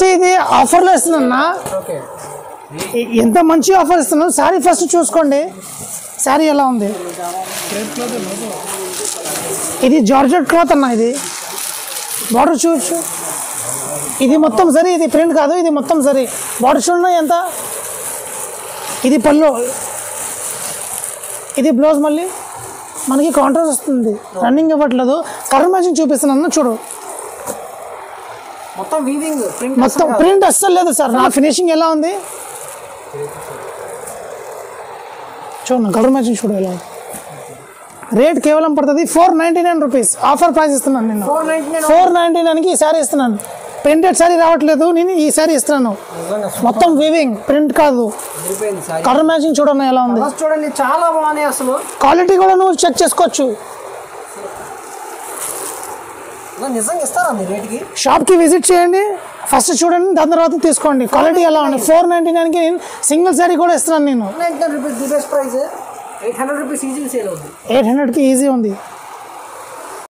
First ఇది ఆఫర్లో ఇస్తున్నా ఓకే ఎంత మంచి ఆఫర్ ఇస్తున్నావు శారీ ఫస్ట్ చూసుకోండి శారీ ఎలా ఉంది ఇది జార్జెట్ క్లాత్ అన్న ఇది బార్డర్ చూడొచ్చు ఇది మొత్తం సరే ఇది ప్రింట్ కాదు ఇది మొత్తం సరే బార్డర్ చూడండి ఎంత ఇది పళ్ళు ఇది బ్లౌజ్ మళ్ళీ మనకి కాంట్రాస్ట్ వస్తుంది రన్నింగ్ ఇవ్వట్లేదు కలర్ మ్యాచింగ్ చూపిస్తున్నాను చూడు మొత్తం వీవింగ్ ప్రింట్ మొత్తం ప్రింట్ అస్సలు లేదు సార్ నా ఫినిషింగ్ ఎలా ఉంది చూడండి కలర్ మ్యాచింగ్ చూడు ఎలా ఉంది. రేట్ కేవలం పడుతుంది four ninety nine rupees offer price ఇస్తున్నాను నేను four ninety nine four ninety నైన్కి ఈ శారీ ఇస్తున్నాను ప్రింటెడ్ శారీ రావట్లేదు నేను ఈ శారీ ఇస్తున్నాను నిజంగా మొత్తం వీవింగ్ ప్రింట్ కాదు సరిపోయింది సారీ కలర్ మ్యాచింగ్ చూడండి ఎలా ఉంది కలర్స్ చూడండి చాలా బాగున్నాయి అసలు క్వాలిటీ కూడా నువ్వు చెక్ చేసుకోవచ్చు ఇలా నిజంగా ఇస్తారా మీ రేట్కి షాప్కి విజిట్ చేయండి ఫస్ట్ చూడండి దాని తర్వాత తీసుకోండి క్వాలిటీ ఎలా ఉంది ఫోర్ నైంటీ నైన్కి నేను సింగిల్ శారీ కూడా ఇస్తున్నాను నేను ninety nine rupees the best price eight hundred rupees ఈజీగా సేల్ అవుతుంది ఎయిట్ హండ్రెడ్కి ఈజీ ఉంది